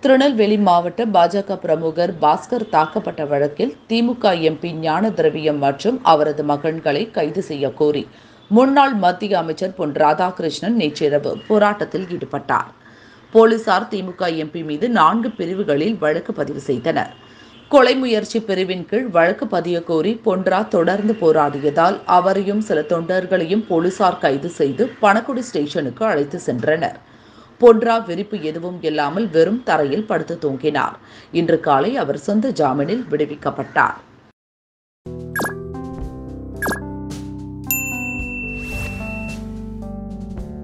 திருநெல்வேலி மாவட்ட பாஜக பிரமுகர் பாஸ்கர் தாக்கப்பட்ட வழக்கில் திமுக எம்பி ஞான திரவியம் மற்றும் அவரது மகன்களை கைது செய்ய கோரி முன்னாள் மத்திய அமைச்சர் பொன் ராதாகிருஷ்ணன் நேற்றிரவு போராட்டத்தில் ஈடுபட்டார் போலீசார் திமுக எம்பி மீது நான்கு பிரிவுகளில் வழக்கு பதிவு செய்தனர் கொலை முயற்சி பிரிவின் கீழ் வழக்கு பதிய கோரி பொன்ரா தொடர்ந்து போராடியதால் அவரையும் சில தொண்டர்களையும் போலீசார் கைது செய்து பணக்குடி ஸ்டேஷனுக்கு அழைத்து சென்றனர் பொன்ரா விரிப்பு எதுவும் இல்லாமல் வெறும் தரையில் படுத்து தூங்கினார் இன்று காலை அவர் சொந்த ஜாமீனில் விடுவிக்கப்பட்டார்